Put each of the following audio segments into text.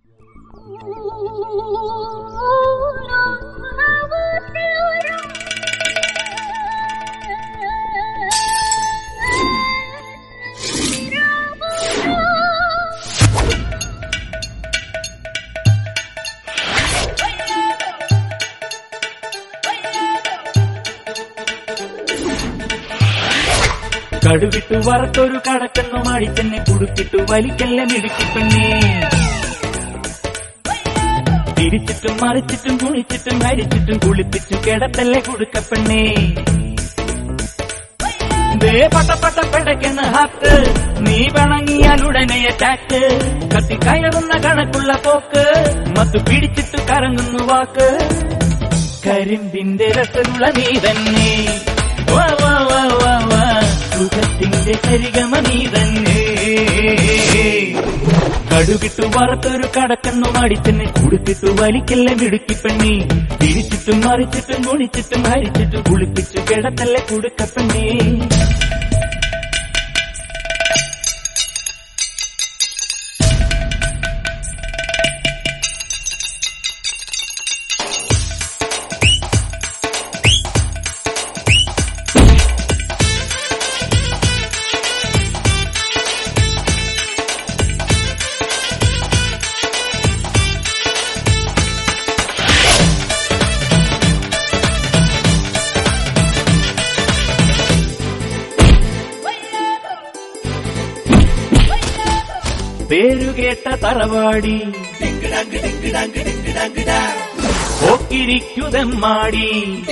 കടുവിട്ടു വറുത്തൊരു കടക്കണ്ണു മാടിത്തന്നെ കുടുക്കിട്ടു വലിക്കല്ല മിടുക്കിപ്പെണ്ണേ തിരിച്ചിട്ടും മറിച്ചിട്ടും കുണിച്ചിട്ടും ഹരിച്ചിട്ടും കുളിപ്പിച്ചു കിടത്തല്ലേ കൊടുക്കപ്പെണ്ണേ ദേ പട്ട പട്ട പെടയ്ക്കുന്ന ഹാത്ത് നീ പിണങ്ങിയാൽ ഉടനെ അറ്റാക്ക് കത്തി കയറുന്ന കണക്കുള്ള പോക്ക് മത്തു പിടിച്ചിട്ട് കറങ്ങുന്നു വാക്ക് കരിമ്പിന്റെ രസമുള്ള നീ തന്നെ വാ വാ വാ വാ വാ സുഖത്തിന്റെ സരിഗമ നീ തന്നെ കടുകിട്ടു വറുത്തൊരു കടക്കണ്ണു മാടിച്ചെന്നെ കുടുക്കിട്ടു വലിക്കല്ലേ മിടുക്കിപ്പെണ്ണി തിരിച്ചിട്ടും മറിച്ചിട്ടും കുണിച്ചിട്ടും ഹരിച്ചിട്ടും കുളിപ്പിച്ചു കിടത്തല്ലേ കുടുക്കപ്പെണ്ണേ പേരുകേട്ട തറവാടി പോക്കിരിക്കുതമ്മാടി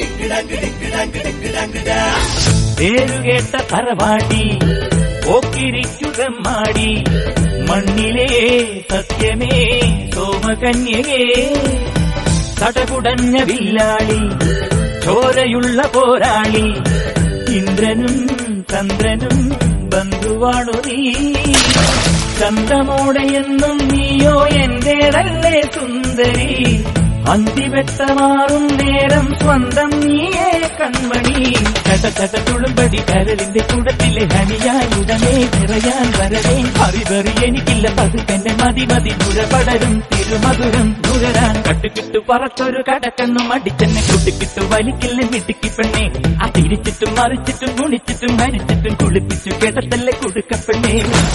പേരുകേട്ട തറവാടി പോക്കിരിക്കുതമ്മാടി മണ്ണിലെ സത്യമേ സോമകന്യകേ തടകുടഞ്ഞ വില്ലാളി ചോരയുള്ള പോരാളി ഇന്ദ്രനും ചന്ദ്രനും ബന്ധുവാണു നീ ചന്തമോടെയെന്നും നീയോ എന്റേതല്ലേ സുന്ദരി അന്തിവെട്ടമാറും നേരം സ്വന്തം നീയേ കൺമണി ചട്ട ചട്ട തുളുമ്പടി കരലിന്റെ കുടത്തിലെ ഹനിയായി ഉടനെ നിറയാൻ വരവേ അറിവറി എനിക്കില്ല പതുക്കെന്റെ മതി മതി നുരപടരും തിരുമധുരം നുകരാൻ കട്ടുകിട്ടു പറത്തൊരു കടക്കണ്ണും അടിച്ചെന്നെ കുട്ടിക്കിട്ടു വലിക്കില്ല മിടുക്കി പെണ്ണെ ആ തിരിച്ചിട്ടും മറിച്ചിട്ടും കുണിച്ചിട്ടും ഹരിച്ചിട്ടും കുളിപ്പിച്ചു കിടത്തല്ലേ കൊടുക്കപ്പെണ്ണേ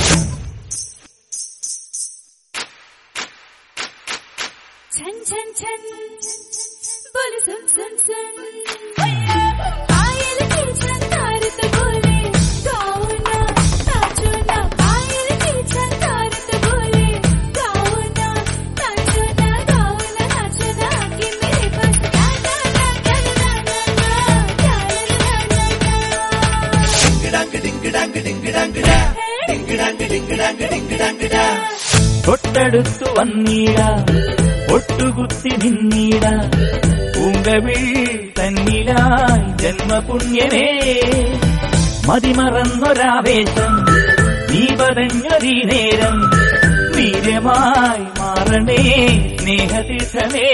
छन छन छन बोल सुन सुन सुन पायल की छनकार तो बोले गाओ ना नाचो ना पायल की छनकार तो बोले गाओ ना नाचो ना गाओ ना नाचो ना कि मेरे पास गाना ना गाना ना गाना തൊട്ടടുത്തു വന്നീട ഒട്ടുകുത്തി നിന്നീട പൂങ്കവിൾ തന്നിലായി ജന്മപുണ്യമേ മതിമറന്നൊരാവേശം നീ പതഞ്ഞൊരീ നേരം വീര്യമായി മാറണേ സ്നേഹതീർത്ഥമേ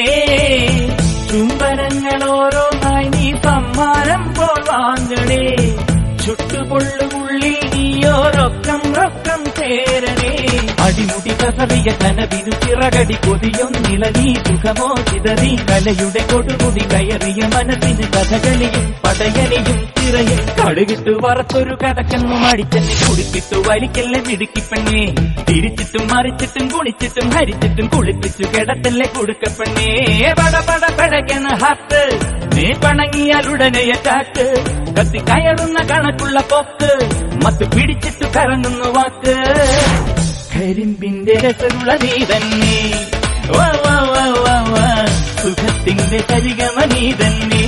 ചുംബനങ്ങളോരോന്നായി നീ സമ്മാനം പോൽ വാങ്ങണേ ചുട്ടുപൊള്ളുമുള്ളിൽ നീയോരൊക്കം റൊക്കം ചേരണേ അടിമുടി കസറിയ കനവിനു ചിറകടി കൊതിയൊന്നിളകി സുഖമോ ചിതറി കലയുടെ കൊടുമുടി കയറിയ മനസ്സിന് കഥകളിയും പടയണിയും ചിറയും കടുകിട്ടു വറത്തൊരു കടക്കന്നു മടിച്ചെന്നെ കുടിപ്പിട്ടു വലിക്കല്ലേ മിടുക്കിപ്പെണ്ണേ തിരിച്ചിട്ടും മറിച്ചിട്ടും കുളിച്ചിട്ടും ഹരിച്ചിട്ടും കുളിപ്പിച്ചു കിടത്തല്ലേ കൊടുക്കപ്പെണ്ണേ പട പട പടയ്ക്കണ ഹാത്ത് നീ പണങ്ങിയാൽ ഉടനെ കാക്ക് കത്തി കയറുന്ന കണക്കുള്ള പോക്ക് മത്ത് പിടിച്ചിട്ട് കറങ്ങുന്നു വാക്ക് കരിമ്പിന്റെ രസമുള്ള നീ തന്നെ വാ വാ വാ വാ വാ സുഖത്തിന്റെ കരികമ നീ തന്നെ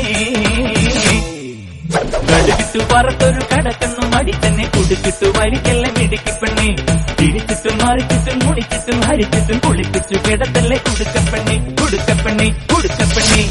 കടുകിട്ടു പറത്തൊരു കടക്കണ്ണു മടി തന്നെ കുടുക്കിട്ടു വലിക്കല്ല മിടുക്കിപ്പെണ്ണെ തിരിച്ചിട്ടും മറിച്ചിട്ടും മുടിച്ചിട്ടും ഹരിച്ചിട്ടും കുളിപ്പിച്ചു കിടത്തല്ലേ കുടുക്കപ്പെണ്ണെ കുടുക്കപ്പെണ്ണെ കുടുക്കപ്പെണ്ണെ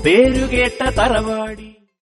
പേരുകേട്ട തറവാടി